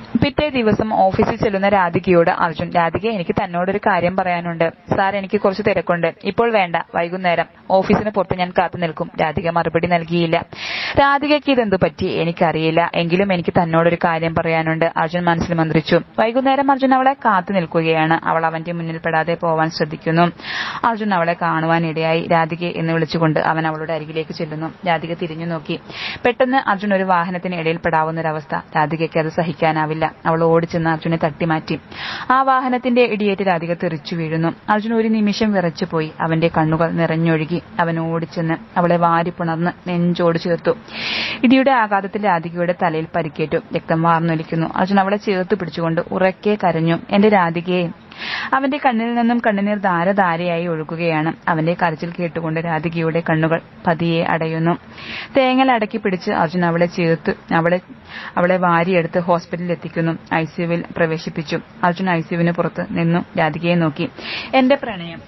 പിറ്റേ ദിവസം ഓഫീസിൽ ചെല്ലുന്ന രാധികയോട് അർജുൻ രാധിക എനിക്ക് തന്നോടൊരു കാര്യം പറയാനുണ്ട് സാർ എനിക്ക് കുറച്ച് തിരക്കുണ്ട് ഇപ്പോൾ വേണ്ട വൈകുന്നേരം ഓഫീസിന് പുറത്ത് ഞാൻ കാത്തു നിൽക്കും രാധിക മറുപടി നൽകിയില്ല രാധികയ്ക്ക് ഇതെന്തു പറ്റി എനിക്കറിയില്ല എങ്കിലും എനിക്ക് തന്നോടൊരു കാര്യം പറയാനുണ്ട് അർജുൻ മനസ്സിൽ മന്ത്രിച്ചു വൈകുന്നേരം അർജുൻ അവളെ കാത്തു നിൽക്കുകയാണ് അവൾ അവന്റെ മുന്നിൽ പെടാതെ പോവാൻ ശ്രദ്ധിക്കുന്നു അർജുൻ അവളെ കാണുവാനിടയായി രാധികയെ എന്ന് വിളിച്ചുകൊണ്ട് അവൻ അവളുടെ അരികിലേക്ക് ചെല്ലുന്നു രാധിക തിരിഞ്ഞു നോക്കി പെട്ടെന്ന് അർജുൻ ഒരു വാഹനത്തിന് ഇടയിൽപ്പെടാവുന്ന ഒരവസ്ഥ രാധികയ്ക്ക് അത് സഹിക്കാനാവില്ല അവൾ ഓടിച്ചെന്ന് അർജുനെ തട്ടിമാറ്റി ആ വാഹനത്തിന്റെ ഇടിയേറ്റ് രാധിക തെറിച്ചു വീഴുന്നു അർജുൻ ഒരു നിമിഷം വിറച്ചുപോയി അവന്റെ കണ്ണുകൾ നിറഞ്ഞൊഴുകി അവൻ ഓടിച്ചെന്ന് അവളെ വാരിപ്പുണർന്ന് നെഞ്ചോട് ചേർത്തു ഇടിയുടെ ആഘാതത്തിൽ രാധികയുടെ തലയിൽ പരിക്കേറ്റു രക്തം വാർന്നൊലിക്കുന്നു അർജുൻ അവളെ ചേർത്ത് പിടിച്ചുകൊണ്ട് ഉറക്കെ കരഞ്ഞു എന്റെ രാധികയെ അവന്റെ കണ്ണിൽ നിന്നും കണ്ണുനീർ ധാരധാരയായി ഒഴുകുകയാണ് അവന്റെ കരച്ചിൽ കേട്ടുകൊണ്ട് രാധികയുടെ കണ്ണുകൾ പതിയെ അടയുന്നു തേങ്ങൽ അടക്കി പിടിച്ച് അർജുൻ അവളെ ചേർത്ത് അവളെ അവളെ വാരിയെടുത്ത് ഹോസ്പിറ്റലിൽ എത്തിക്കുന്നു ഐസിയുവിൽ പ്രവേശിപ്പിച്ചു അർജുൻ ഐസിയുവിന് പുറത്ത് നിന്നു രാധികയെ നോക്കി എന്റെ പ്രണയം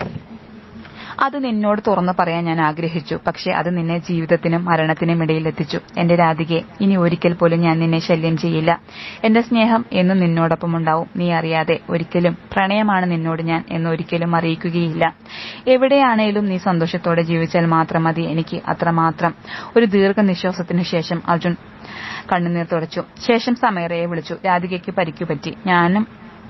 അത് നിന്നോട് തുറന്നു പറയാൻ ഞാൻ ആഗ്രഹിച്ചു പക്ഷെ അത് നിന്നെ ജീവിതത്തിനും മരണത്തിനും ഇടയിൽ എത്തിച്ചു എന്റെ രാധികയെ ഇനി ഒരിക്കൽ പോലും ഞാൻ നിന്നെ ശല്യം ചെയ്യില്ല എന്റെ സ്നേഹം എന്നും നിന്നോടൊപ്പം ഉണ്ടാവും നീ അറിയാതെ ഒരിക്കലും പ്രണയമാണ് നിന്നോട് ഞാൻ എന്ന് ഒരിക്കലും അറിയിക്കുകയില്ല എവിടെയാണേലും നീ സന്തോഷത്തോടെ ജീവിച്ചാൽ മാത്രം മതി എനിക്ക് അത്രമാത്രം ഒരു ദീർഘനിശ്വാസത്തിനു ശേഷം അർജുൻ കണ്ണുനീർ തുടച്ചു ശേഷം സമയറയെ വിളിച്ചു രാധികയ്ക്ക് പരിക്കു പറ്റി ഞാനും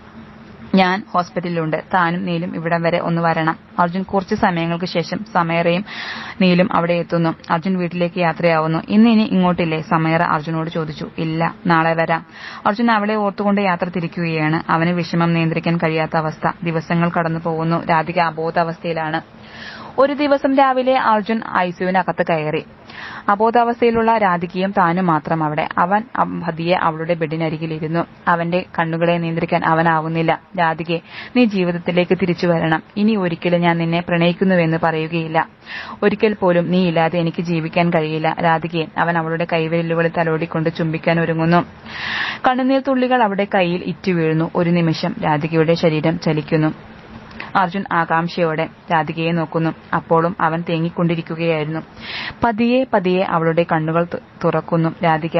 ഞാൻ ഹോസ്പിറ്റലിലുണ്ട് താനും നീലും ഇവിടം വരെ ഒന്ന് വരണം അർജുൻ കുറച്ച് സമയങ്ങൾക്ക് ശേഷം സമയറയും നീലും അവിടെ എത്തുന്നു അർജുൻ വീട്ടിലേക്ക് യാത്രയാവുന്നു ഇന്ന് ഇനി ഇങ്ങോട്ടില്ലേ സമയറ അർജുനോട് ചോദിച്ചു ഇല്ല നാളെ വരാം അർജുൻ അവളെ ഓർത്തുകൊണ്ട് യാത്ര തിരിക്കുകയാണ് അവന് വിഷമം നിയന്ത്രിക്കാൻ കഴിയാത്ത അവസ്ഥ ദിവസങ്ങൾ കടന്നു പോകുന്നു രാധിക അബോധാവസ്ഥയിലാണ് ഒരു ദിവസം രാവിലെ അർജുൻ ഐസിയുവിനകത്ത് കയറി അബോധാവസ്ഥയിലുള്ള രാധികയും താനും മാത്രം അവിടെ അവൻ പതിയെ അവളുടെ ബെഡിനരികിലിരുന്നു അവന്റെ കണ്ണുകളെ നിയന്ത്രിക്കാൻ അവനാവുന്നില്ല രാധികെ നീ ജീവിതത്തിലേക്ക് തിരിച്ചു വരണം ഇനി ഒരിക്കലും ഞാൻ നിന്നെ പ്രണയിക്കുന്നുവെന്ന് പറയുകയില്ല ഒരിക്കൽ പോലും നീ ഇല്ലാതെ എനിക്ക് ജീവിക്കാൻ കഴിയില്ല രാധികയെ അവൻ അവളുടെ കൈവിരലുകളിൽ തലോടിക്കൊണ്ട് ചുംബിക്കാൻ ഒരുങ്ങുന്നു കണ്ണുനീർ തുള്ളികൾ അവിടെ കൈയിൽ ഇറ്റു വീഴുന്നു ഒരു നിമിഷം രാധികയുടെ ശരീരം ചലിക്കുന്നു അർജുൻ ആകാംക്ഷയോടെ രാധികയെ നോക്കുന്നു അപ്പോഴും അവൻ തേങ്ങിക്കൊണ്ടിരിക്കുകയായിരുന്നു പതിയെ പതിയെ അവളുടെ കണ്ണുകൾ തുറക്കുന്നു രാധിക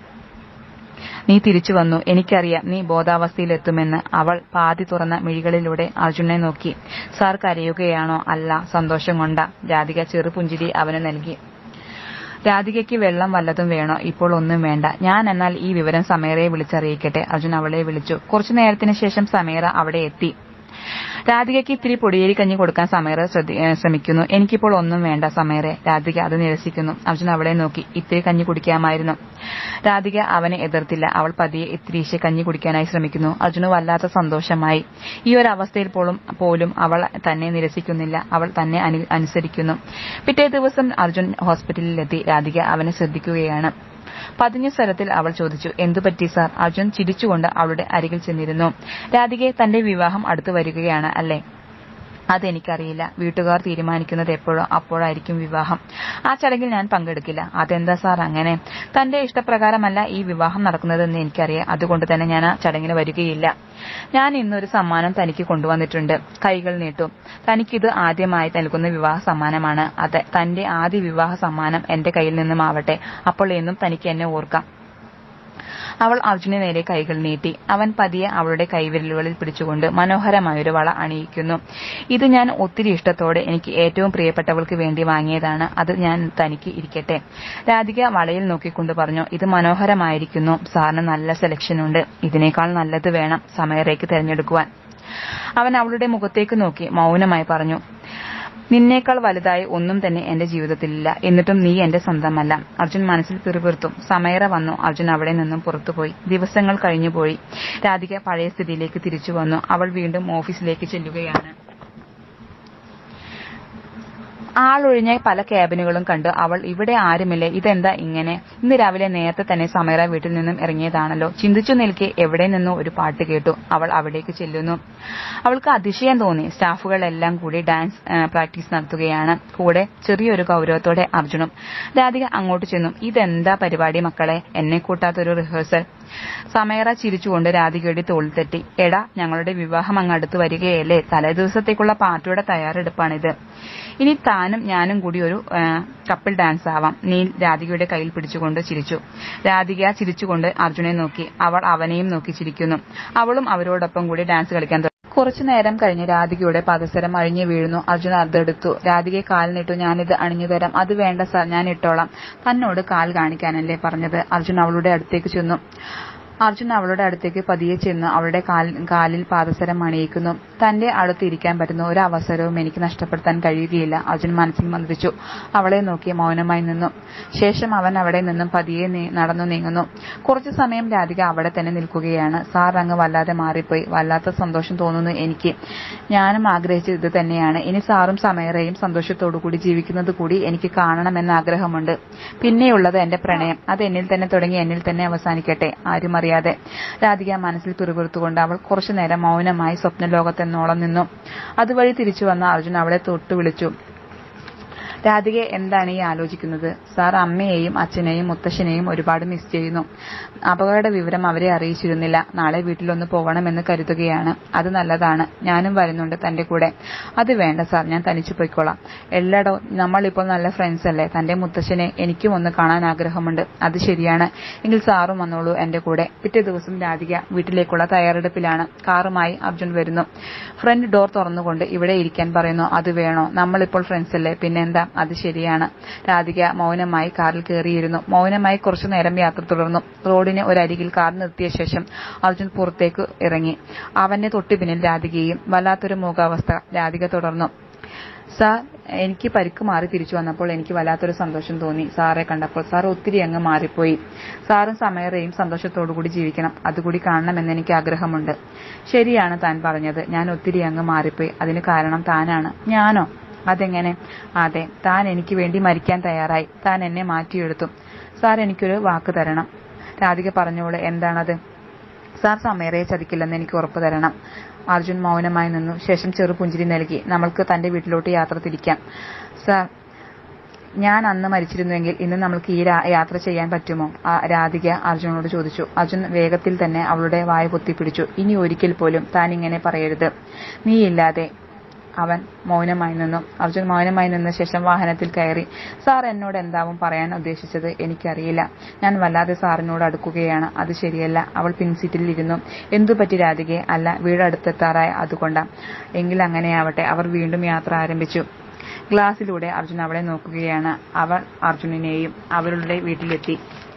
നീ തിരിച്ചു വന്നു എനിക്കറിയാം നീ ബോധാവസ്ഥയിലെത്തുമെന്ന് അവൾ പാതി തുറന്ന മിഴികളിലൂടെ അർജുനെ നോക്കി സാർ കരയുകയാണോ അല്ല സന്തോഷം കൊണ്ട രാധിക ചെറുപുഞ്ചിരി അവന് നൽകി രാധികയ്ക്ക് വെള്ളം വല്ലതും വേണോ ഇപ്പോൾ ഒന്നും വേണ്ട ഞാൻ എന്നാൽ ഈ വിവരം സമേറയെ വിളിച്ചറിയിക്കട്ടെ അർജുൻ അവളെ വിളിച്ചു കുറച്ചു നേരത്തിന് ശേഷം സമേറ അവിടെ എത്തി രാധികയ്ക്ക് ഇത്തിരി പൊടിയേരി കഞ്ഞി കൊടുക്കാൻ സമേറ ശ്രമിക്കുന്നു എനിക്കിപ്പോൾ ഒന്നും വേണ്ട സമേറെ രാധിക അത് നിരസിക്കുന്നു അർജുൻ അവളെ നോക്കി ഇത്തിരി കഞ്ഞി കുടിക്കാമായിരുന്നു രാധിക അവനെ എതിർത്തില്ല അവൾ പതിയെ ഇത്തിരീശെ കഞ്ഞി കുടിക്കാനായി ശ്രമിക്കുന്നു അർജുന് വല്ലാത്ത സന്തോഷമായി ഈ ഒരു അവസ്ഥയിൽ പോലും പോലും അവൾ തന്നെ നിരസിക്കുന്നില്ല അവൾ തന്നെ അനുസരിക്കുന്നു പിറ്റേ ദിവസം അർജുൻ ഹോസ്പിറ്റലിലെത്തി രാധിക അവനെ ശ്രദ്ധിക്കുകയാണ് പതിഞ്ഞ സ്വരത്തിൽ അവൾ ചോദിച്ചു എന്തുപറ്റി സാർ അർജുൻ ചിരിച്ചുകൊണ്ട് അവളുടെ അരികിൽ ചെന്നിരുന്നു രാധികയെ തന്റെ വിവാഹം അടുത്തു വരികയാണ് അല്ലേ അതെനിക്കറിയില്ല വീട്ടുകാർ തീരുമാനിക്കുന്നത് എപ്പോഴോ അപ്പോഴായിരിക്കും വിവാഹം ആ ചടങ്ങിൽ ഞാൻ പങ്കെടുക്കില്ല അതെന്താ സാർ അങ്ങനെ തന്റെ ഇഷ്ടപ്രകാരമല്ല ഈ വിവാഹം നടക്കുന്നതെന്ന് എനിക്കറിയാം അതുകൊണ്ട് തന്നെ ഞാൻ ആ ചടങ്ങിന് വരികയില്ല ഞാൻ ഇന്നൊരു സമ്മാനം തനിക്ക് കൊണ്ടുവന്നിട്ടുണ്ട് കൈകൾ നീട്ടും തനിക്കിത് ആദ്യമായി നൽകുന്ന വിവാഹ സമ്മാനമാണ് അത് തന്റെ ആദ്യ വിവാഹ സമ്മാനം എന്റെ കയ്യിൽ നിന്നും ആവട്ടെ അപ്പോൾ എന്നും തനിക്ക് എന്നെ ഓർക്കാം അവൾ അർജുനെ നേരെ കൈകൾ നീട്ടി അവൻ പതിയെ അവളുടെ കൈവിരലുകളിൽ പിടിച്ചുകൊണ്ട് മനോഹരമായൊരു വള അണിയിക്കുന്നു ഇത് ഞാൻ ഒത്തിരി ഇഷ്ടത്തോടെ എനിക്ക് ഏറ്റവും പ്രിയപ്പെട്ടവൾക്ക് വേണ്ടി വാങ്ങിയതാണ് അത് ഞാൻ തനിക്ക് ഇരിക്കട്ടെ രാധിക വളയിൽ നോക്കിക്കൊണ്ട് പറഞ്ഞു ഇത് മനോഹരമായിരിക്കുന്നു സാറിന് നല്ല സെലക്ഷൻ ഉണ്ട് ഇതിനേക്കാൾ നല്ലത് വേണം സമയറേക്ക് തിരഞ്ഞെടുക്കുവാൻ അവൻ അവളുടെ മുഖത്തേക്ക് നോക്കി മൗനമായി പറഞ്ഞു നിന്നേക്കാൾ വലുതായി ഒന്നും തന്നെ എന്റെ ജീവിതത്തിലില്ല എന്നിട്ടും നീ എന്റെ സ്വന്തമല്ല അർജുൻ മനസ്സിൽ പിറുപിറുത്തു സമയറ വന്നു അർജുൻ അവിടെ നിന്നും പുറത്തുപോയി ദിവസങ്ങൾ കഴിഞ്ഞുപോയി രാധിക പഴയ സ്ഥിതിയിലേക്ക് തിരിച്ചു വന്നു അവൾ വീണ്ടും ഓഫീസിലേക്ക് ചെല്ലുകയാണ് ആളൊഴിഞ്ഞ പല ക്യാബിനുകളും കണ്ടു അവൾ ഇവിടെ ആരുമില്ലേ ഇതെന്താ ഇങ്ങനെ ഇന്ന് രാവിലെ നേരത്തെ തന്നെ സമയറ വീട്ടിൽ നിന്നും ഇറങ്ങിയതാണല്ലോ ചിന്തിച്ചു നിൽക്കെ എവിടെ നിന്നോ ഒരു പാട്ട് കേട്ടു അവൾ അവിടേക്ക് ചെല്ലുന്നു അവൾക്ക് അതിശയം തോന്നി സ്റ്റാഫുകളെല്ലാം കൂടി ഡാൻസ് പ്രാക്ടീസ് നടത്തുകയാണ് കൂടെ ചെറിയൊരു ഗൗരവത്തോടെ അർജുനും രാധിക അങ്ങോട്ട് ചെന്നു ഇതെന്താ പരിപാടി മക്കളെ എന്നെ കൂട്ടാത്തൊരു റിഹേഴ്സൽ സമയറ ചിരിച്ചുകൊണ്ട് രാധികയുടെ തോളിൽ തട്ടി എടാ ഞങ്ങളുടെ വിവാഹം അങ്ങ് അടുത്ത് വരികയല്ലേ തലേദിവസത്തേക്കുള്ള പാർട്ടിയുടെ തയ്യാറെടുപ്പാണിത് ഇനി താനും ഞാനും കൂടി ഒരു ആ, കപ്പിൾ ഡാൻസ് ആവാം നീ രാധികയുടെ കയ്യിൽ പിടിച്ചുകൊണ്ട് ചിരിച്ചു രാധിക ചിരിച്ചുകൊണ്ട് അർജുനെ നോക്കി അവൾ അവനെയും നോക്കി ചിരിക്കുന്നു അവളും അവരോടൊപ്പം കൂടി ഡാൻസ് കളിക്കാൻ തുടങ്ങി കുറച്ചു നേരം കഴിഞ്ഞ് രാധികയുടെ പാദസരം അഴിഞ്ഞു വീഴുന്നു അർജുൻ അതെടുത്തു രാധികയെ കാലിനിട്ടു ഞാനിത് അണിഞ്ഞു തരാം അത് വേണ്ട സാർ ഞാൻ ഇട്ടോളാം തന്നോട് കാൽ കാണിക്കാനല്ലേ പറഞ്ഞത് അർജുൻ അവളുടെ അടുത്തേക്ക് ചെന്നു അർജുൻ അവളുടെ അടുത്തേക്ക് പതിയെ ചെന്ന് അവളുടെ കാൽ- കാലിൽ പാദസരം അണിയിക്കുന്നു തന്റെ അടുത്ത് ഇരിക്കാൻ പറ്റുന്ന ഒരു അവസരവും എനിക്ക് നഷ്ടപ്പെടുത്താൻ കഴിയുകയില്ല അർജുൻ മനസ്സിൽ മന്ത്രിച്ചു അവളെ നോക്കി മൗനമായി നിന്നു ശേഷം അവൻ അവിടെ നിന്നും പതിയെ നീ- നടന്നു നീങ്ങുന്നു കുറച്ചു സമയം രാധിക അവിടെ തന്നെ നിൽക്കുകയാണ് സാർ അങ്ങ് വല്ലാതെ മാറിപ്പോയി വല്ലാത്ത സന്തോഷം തോന്നുന്നു എനിക്ക് ഞാനും ആഗ്രഹിച്ചത് ഇത് തന്നെയാണ് ഇനി സാറും സമയറയും സന്തോഷത്തോടു കൂടി ജീവിക്കുന്നത് കൂടി എനിക്ക് കാണണമെന്ന് ആഗ്രഹമുണ്ട് പിന്നെയുള്ളത് എന്റെ പ്രണയം അത് എന്നിൽ തന്നെ തുടങ്ങി എന്നിൽ തന്നെ അവസാനിക്കട്ടെ ആരും അറിയാതെ രാധിക മനസ്സിൽ പിറുപിറുത്തുകൊണ്ട് അവൾ കുറച്ചു നേരം മൗനമായി സ്വപ്നലോകത്തെന്നോളം നിന്നു അതുവഴി തിരിച്ചു വന്ന അർജുൻ അവളെ തൊട്ടു വിളിച്ചു രാധിക എന്താണ് ഈ ആലോചിക്കുന്നത് സാർ അമ്മയെയും അച്ഛനെയും മുത്തശ്ശനെയും ഒരുപാട് മിസ് ചെയ്യുന്നു അപകട വിവരം അവരെ അറിയിച്ചിരുന്നില്ല നാളെ വീട്ടിലൊന്ന് പോകണമെന്ന് കരുതുകയാണ് അത് നല്ലതാണ് ഞാനും വരുന്നുണ്ട് തന്റെ കൂടെ അത് വേണ്ട സാർ ഞാൻ തനിച്ചു പോയിക്കോളാം എല്ലടോ നമ്മളിപ്പോൾ നല്ല ഫ്രണ്ട്സ് അല്ലേ തന്റെ മുത്തശ്ശനെ എനിക്കും ഒന്ന് കാണാൻ ആഗ്രഹമുണ്ട് അത് ശരിയാണ് എങ്കിൽ സാറും വന്നോളൂ എന്റെ കൂടെ പിറ്റേ ദിവസം രാധിക വീട്ടിലേക്കുള്ള തയ്യാറെടുപ്പിലാണ് കാറുമായി അർജുൻ വരുന്നു ഫ്രണ്ട് ഡോർ തുറന്നുകൊണ്ട് ഇവിടെ ഇരിക്കാൻ പറയുന്നു അത് വേണോ നമ്മളിപ്പോൾ ഫ്രണ്ട്സ് അല്ലേ പിന്നെന്താ അത് ശരിയാണ് രാധിക മൗനമായി കാറിൽ കയറിയിരുന്നു മൗനമായി കുറച്ചു നേരം യാത്ര തുടർന്നു റോഡിന് ഒരരികിൽ കാർ നിർത്തിയ ശേഷം അർജുൻ പുറത്തേക്ക് ഇറങ്ങി അവന്റെ തൊട്ടുപിന്നിൽ രാധികയും വല്ലാത്തൊരു മൂകാവസ്ഥ രാധിക തുടർന്നു സാർ എനിക്ക് പരിക്ക് മാറി തിരിച്ചു വന്നപ്പോൾ എനിക്ക് വല്ലാത്തൊരു സന്തോഷം തോന്നി സാറെ കണ്ടപ്പോൾ സാർ ഒത്തിരി അങ്ങ് മാറിപ്പോയി സാറും സമയറയും സന്തോഷത്തോടുകൂടി ജീവിക്കണം അതുകൂടി കാണണമെന്ന് എനിക്ക് ആഗ്രഹമുണ്ട് ശരിയാണ് താൻ പറഞ്ഞത് ഞാൻ ഒത്തിരി അങ്ങ് മാറിപ്പോയി അതിന് കാരണം താനാണ് ഞാനോ അതെങ്ങനെ അതെ താൻ എനിക്ക് വേണ്ടി മരിക്കാൻ തയ്യാറായി താൻ എന്നെ മാറ്റിയെടുത്തു സാർ എനിക്കൊരു വാക്ക് തരണം രാധിക പറഞ്ഞോളൂ എന്താണത് സാർ സമയറയെ ചതിക്കില്ലെന്ന് എനിക്ക് ഉറപ്പു തരണം അർജുൻ മൗനമായി നിന്നു ശേഷം ചെറു പുഞ്ചിരി നൽകി നമ്മൾക്ക് തന്റെ വീട്ടിലോട്ട് യാത്ര തിരിക്കാം സാർ ഞാൻ അന്ന് മരിച്ചിരുന്നുവെങ്കിൽ ഇന്ന് നമ്മൾക്ക് ഈ രാ- യാത്ര ചെയ്യാൻ പറ്റുമോ ആ രാധിക അർജുനോട് ചോദിച്ചു അർജുൻ വേഗത്തിൽ തന്നെ അവളുടെ വായ പൊത്തിപ്പിടിച്ചു ഇനി ഒരിക്കൽ പോലും താൻ ഇങ്ങനെ പറയരുത് നീയില്ലാതെ അവൻ മൗനമായി നിന്നു അർജുൻ മൗനമായി നിന്ന ശേഷം വാഹനത്തിൽ കയറി സാർ എന്നോട് എന്താവും പറയാൻ ഉദ്ദേശിച്ചത് എനിക്കറിയില്ല ഞാൻ വല്ലാതെ സാറിനോട് അടുക്കുകയാണ് അത് ശരിയല്ല അവൾ പിൻസീറ്റിൽ ഇരുന്നു എന്തു പറ്റി രാധികയെ അല്ല വീട് അടുത്തെത്താറായ അതുകൊണ്ടാ എങ്കിൽ അങ്ങനെയാവട്ടെ അവർ വീണ്ടും യാത്ര ആരംഭിച്ചു ഗ്ലാസിലൂടെ അർജുൻ അവളെ നോക്കുകയാണ് അവൾ അർജുനനെയും അവരുടെ വീട്ടിലെത്തി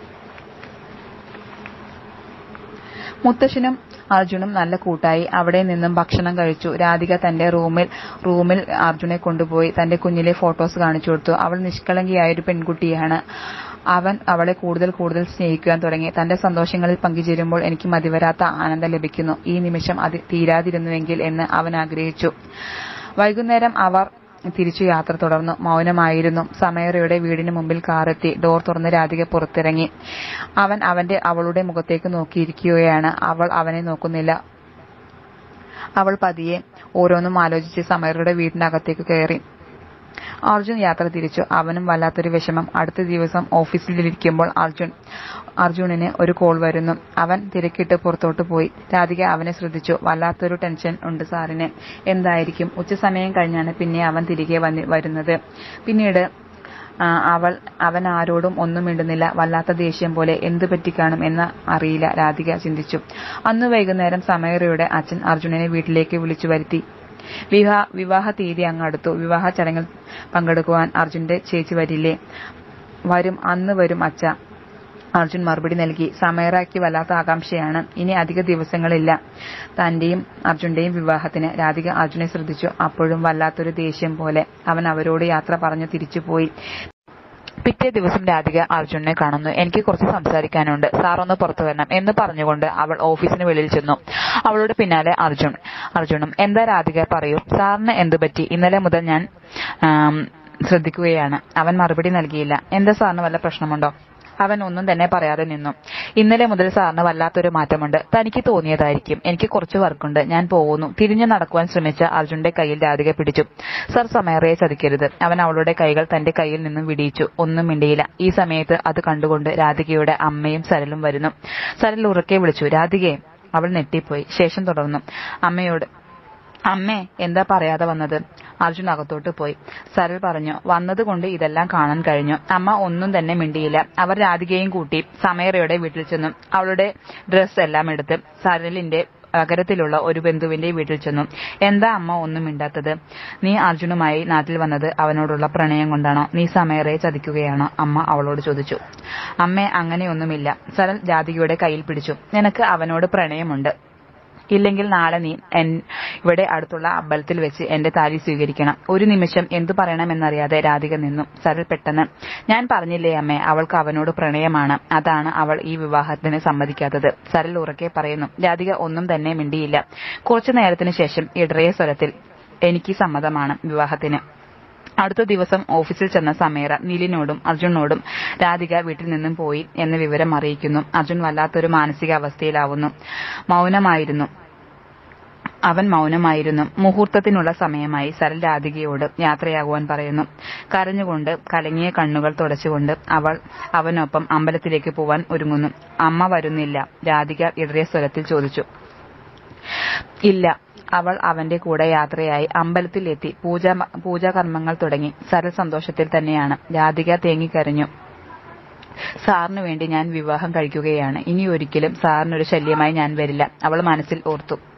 മുത്തശ്ശനും അർജുനും നല്ല കൂട്ടായി അവിടെ നിന്നും ഭക്ഷണം കഴിച്ചു രാധിക തന്റെ റൂമിൽ റൂമിൽ അർജുനെ കൊണ്ടുപോയി തന്റെ കുഞ്ഞിലെ ഫോട്ടോസ് കാണിച്ചു കൊടുത്തു അവൾ നിഷ്കളങ്കിയായ ഒരു പെൺകുട്ടിയാണ് അവൻ അവളെ കൂടുതൽ കൂടുതൽ സ്നേഹിക്കുവാൻ തുടങ്ങി തന്റെ സന്തോഷങ്ങളിൽ പങ്കുചേരുമ്പോൾ എനിക്ക് മതിവരാത്ത ആനന്ദം ലഭിക്കുന്നു ഈ നിമിഷം അത് തീരാതിരുന്നുവെങ്കിൽ എന്ന് അവൻ ആഗ്രഹിച്ചു വൈകുന്നേരം അവർ തിരിച്ചു യാത്ര തുടർന്നു മൗനമായിരുന്നു സമയറയുടെ വീടിന് മുമ്പിൽ കാറെത്തി ഡോർ തുറന്ന് രാധിക പുറത്തിറങ്ങി അവൻ അവന്റെ അവളുടെ മുഖത്തേക്ക് നോക്കിയിരിക്കുകയാണ് അവൾ അവനെ നോക്കുന്നില്ല അവൾ പതിയെ ഓരോന്നും ആലോചിച്ച് സമയറയുടെ വീടിനകത്തേക്ക് കയറി അർജുൻ യാത്ര തിരിച്ചു അവനും വല്ലാത്തൊരു വിഷമം അടുത്ത ദിവസം ഓഫീസിലിരിക്കുമ്പോൾ അർജുൻ അർജുനന് ഒരു കോൾ വരുന്നു അവൻ തിരക്കിട്ട് പുറത്തോട്ട് പോയി രാധിക അവനെ ശ്രദ്ധിച്ചു വല്ലാത്തൊരു ടെൻഷൻ ഉണ്ട് സാറിന് എന്തായിരിക്കും ഉച്ചസമയം കഴിഞ്ഞാണ് പിന്നെ അവൻ തിരികെ വന്നി- വരുന്നത് പിന്നീട് ആ, അവൾ അവൻ ആരോടും ഒന്നും മിണ്ടുന്നില്ല വല്ലാത്ത ദേഷ്യം പോലെ എന്തു പറ്റിക്കാണും എന്ന് അറിയില്ല രാധിക ചിന്തിച്ചു അന്ന് വൈകുന്നേരം സമയറയുടെ അച്ഛൻ അർജുനനെ വീട്ടിലേക്ക് വിളിച്ചു വരുത്തി വിവാഹ വിവാഹ തീയതി അങ്ങ് അടുത്തു വിവാഹ ചടങ്ങിൽ പങ്കെടുക്കുവാൻ അർജുന്റെ ചേച്ചി വരില്ലേ വരും അന്ന് വരും അച്ഛ അർജുൻ മറുപടി നൽകി സമയറയ്ക്ക് വല്ലാത്ത ആകാംക്ഷയാണ് ഇനി അധിക ദിവസങ്ങളില്ല തന്റെയും അർജുന്റെയും വിവാഹത്തിന് രാധിക അർജുനെ ശ്രദ്ധിച്ചു അപ്പോഴും വല്ലാത്തൊരു ദേഷ്യം പോലെ അവൻ അവരോട് യാത്ര പറഞ്ഞു തിരിച്ചുപോയി പിറ്റേ ദിവസം രാധിക അർജുനെ കാണുന്നു എനിക്ക് കുറച്ച് സംസാരിക്കാനുണ്ട് സാർ ഒന്ന് പുറത്തു വരണം എന്ന് പറഞ്ഞുകൊണ്ട് അവൾ ഓഫീസിന് വെളിയിൽ ചെന്നു അവളുടെ പിന്നാലെ അർജുൻ അർജുനും എന്താ രാധിക പറയൂ സാറിന് എന്തു പറ്റി ഇന്നലെ മുതൽ ഞാൻ ആം, ശ്രദ്ധിക്കുകയാണ് അവൻ മറുപടി നൽകിയില്ല എന്താ സാറിന് വല്ല പ്രശ്നമുണ്ടോ അവൻ ഒന്നും തന്നെ പറയാതെ നിന്നു ഇന്നലെ മുതൽ സാറിന് വല്ലാത്തൊരു മാറ്റമുണ്ട് തനിക്ക് തോന്നിയതായിരിക്കും എനിക്ക് കുറച്ച് വർക്കുണ്ട് ഞാൻ പോകുന്നു തിരിഞ്ഞു നടക്കുവാൻ ശ്രമിച്ച അർജുന്റെ കയ്യിൽ രാധിക പിടിച്ചു സർ സമയറയെ ചതിക്കരുത് അവൻ അവളുടെ കൈകൾ തന്റെ കയ്യിൽ നിന്നും വിടിയിച്ചു ഒന്നും മിണ്ടിയില്ല ഈ സമയത്ത് അത് കണ്ടുകൊണ്ട് രാധികയുടെ അമ്മയും സരലും വരുന്നു സരൽ ഉറക്കെ വിളിച്ചു രാധികയെ അവൾ നെട്ടിപ്പോയി ശേഷം തുടർന്നു അമ്മയോട് അമ്മേ എന്താ പറയാതെ വന്നത് അർജുൻ അകത്തോട്ട് പോയി സരൽ പറഞ്ഞു വന്നതുകൊണ്ട് ഇതെല്ലാം കാണാൻ കഴിഞ്ഞു അമ്മ ഒന്നും തന്നെ മിണ്ടിയില്ല അവർ രാധികയും കൂട്ടി സമയറയുടെ വീട്ടിൽ ചെന്നു അവളുടെ ഡ്രസ് എല്ലാം എടുത്ത് സരലിന്റെ നഗരത്തിലുള്ള ഒരു ബന്ധുവിന്റെ വീട്ടിൽ ചെന്നു എന്താ അമ്മ ഒന്നും മിണ്ടാത്തത് നീ അർജുനുമായി നാട്ടിൽ വന്നത് അവനോടുള്ള പ്രണയം കൊണ്ടാണോ നീ സമയറയെ ചതിക്കുകയാണോ അമ്മ അവളോട് ചോദിച്ചു അമ്മേ അങ്ങനെയൊന്നുമില്ല സരൽ രാധികയുടെ കയ്യിൽ പിടിച്ചു നിനക്ക് അവനോട് പ്രണയമുണ്ട് ഇല്ലെങ്കിൽ നാളെ നീ എൻ- ഇവിടെ അടുത്തുള്ള അമ്പലത്തിൽ വെച്ച് എന്റെ താലി സ്വീകരിക്കണം ഒരു നിമിഷം എന്തു പറയണമെന്നറിയാതെ രാധിക നിന്നു സരൾ പെട്ടെന്ന് ഞാൻ പറഞ്ഞില്ലേ അമ്മേ അവൾക്ക് അവനോട് പ്രണയമാണ് അതാണ് അവൾ ഈ വിവാഹത്തിന് സമ്മതിക്കാത്തത് സരൾ ഉറക്കെ പറയുന്നു രാധിക ഒന്നും തന്നെ മിണ്ടിയില്ല കുറച്ചു നേരത്തിന് ശേഷം ഇടറിയ സ്വരത്തിൽ എനിക്ക് സമ്മതമാണ് വിവാഹത്തിന് അടുത്ത ദിവസം ഓഫീസിൽ ചെന്ന സമീറ നീലിനോടും അർജുനോടും രാധിക വീട്ടിൽ നിന്നും പോയി എന്ന വിവരം അറിയിക്കുന്നു അർജുൻ വല്ലാത്തൊരു മാനസികാവസ്ഥയിലാവുന്നു മൗനമായിരുന്നു അവൻ മൗനമായിരുന്നു മുഹൂർത്തത്തിനുള്ള സമയമായി സരൽ രാധികയോട് യാത്രയാകുവാൻ പറയുന്നു കരഞ്ഞുകൊണ്ട് കലങ്ങിയ കണ്ണുകൾ തുടച്ചുകൊണ്ട് അവൾ അവനൊപ്പം അമ്പലത്തിലേക്ക് പോവാൻ ഒരുങ്ങുന്നു അമ്മ വരുന്നില്ല രാധിക ഇടറിയ സ്വരത്തിൽ ചോദിച്ചു ഇല്ല അവൾ അവന്റെ കൂടെ യാത്രയായി അമ്പലത്തിലെത്തി പൂജ പൂജാകർമ്മങ്ങൾ തുടങ്ങി സരൽ സന്തോഷത്തിൽ തന്നെയാണ് രാധിക തേങ്ങിക്കരഞ്ഞു സാറിനു വേണ്ടി ഞാൻ വിവാഹം കഴിക്കുകയാണ് ഇനി ഒരിക്കലും സാറിനൊരു ശല്യമായി ഞാൻ വരില്ല അവൾ മനസ്സിൽ ഓർത്തു